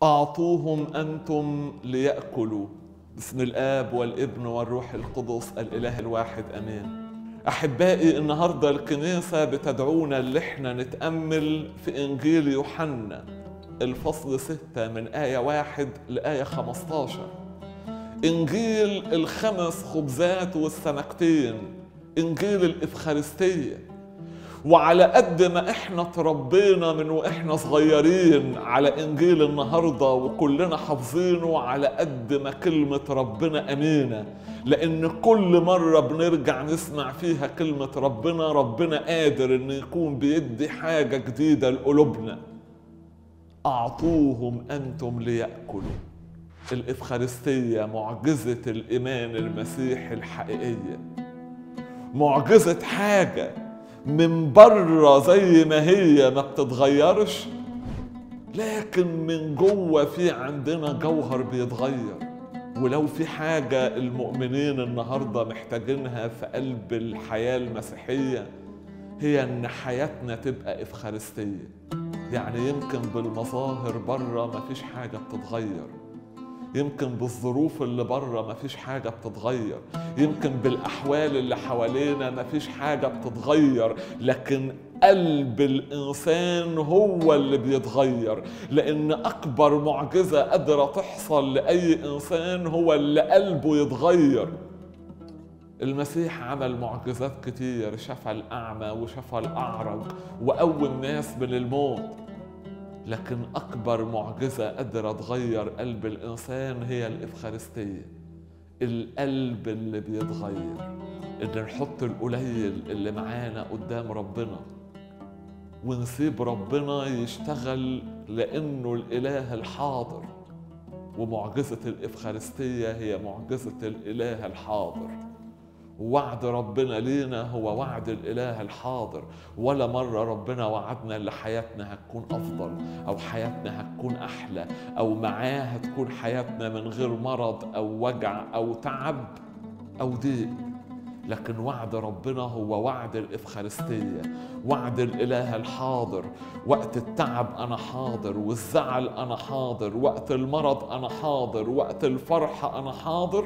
أعطوهم أنتم ليأكلوا باسم الآب والابن والروح القدس الإله الواحد أمين أحبائي النهاردة الكنيسة بتدعونا اللي احنا نتأمل في إنجيل يوحنا الفصل ستة من آية واحد لآية خمستاشر إنجيل الخمس خبزات والسمكتين إنجيل الإفخارستية وعلى قد ما احنا تربينا من واحنا صغيرين على انجيل النهارده وكلنا حافظينه على قد ما كلمه ربنا امينه لان كل مره بنرجع نسمع فيها كلمه ربنا ربنا قادر انه يكون بيدي حاجه جديده لقلوبنا اعطوهم انتم لياكلوا الافخارستيه معجزه الايمان المسيحي الحقيقيه معجزه حاجه من بره زي ما هي ما بتتغيرش لكن من جوه في عندنا جوهر بيتغير ولو في حاجة المؤمنين النهاردة محتاجينها في قلب الحياة المسيحية هي ان حياتنا تبقى افخارستية يعني يمكن بالمظاهر بره مفيش حاجة بتتغير يمكن بالظروف اللي بره مفيش حاجة بتتغير يمكن بالأحوال اللي حوالينا مفيش حاجة بتتغير لكن قلب الإنسان هو اللي بيتغير لأن أكبر معجزة قادرة تحصل لأي إنسان هو اللي قلبه يتغير المسيح عمل معجزات كتير شفى الأعمى وشفى الأعرج وقوم ناس من الموت لكن أكبر معجزة قادرة تغير قلب الإنسان هي الإفخارستية القلب اللي بيتغير إن نحط القليل اللي معانا قدام ربنا ونسيب ربنا يشتغل لأنه الإله الحاضر ومعجزة الإفخارستية هي معجزة الإله الحاضر وعد ربنا لينا هو وعد الاله الحاضر ولا مره ربنا وعدنا ان حياتنا هتكون افضل او حياتنا هتكون احلى او معاه هتكون حياتنا من غير مرض او وجع او تعب او ضيق لكن وعد ربنا هو وعد الإفخارستية وعد الإله الحاضر وقت التعب أنا حاضر والزعل أنا حاضر وقت المرض أنا حاضر وقت الفرحة أنا حاضر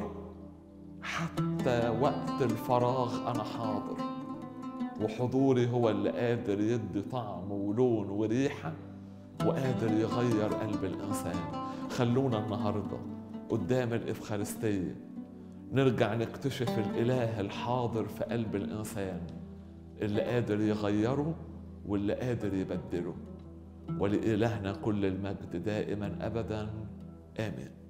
حتى وقت الفراغ أنا حاضر وحضوري هو اللي قادر يدي طعم ولون وريحة وقادر يغير قلب الإنسان خلونا النهاردة قدام الإفخارستية نرجع نكتشف الإله الحاضر في قلب الإنسان اللي قادر يغيره واللي قادر يبدله ولإلهنا كل المجد دائما أبدا آمين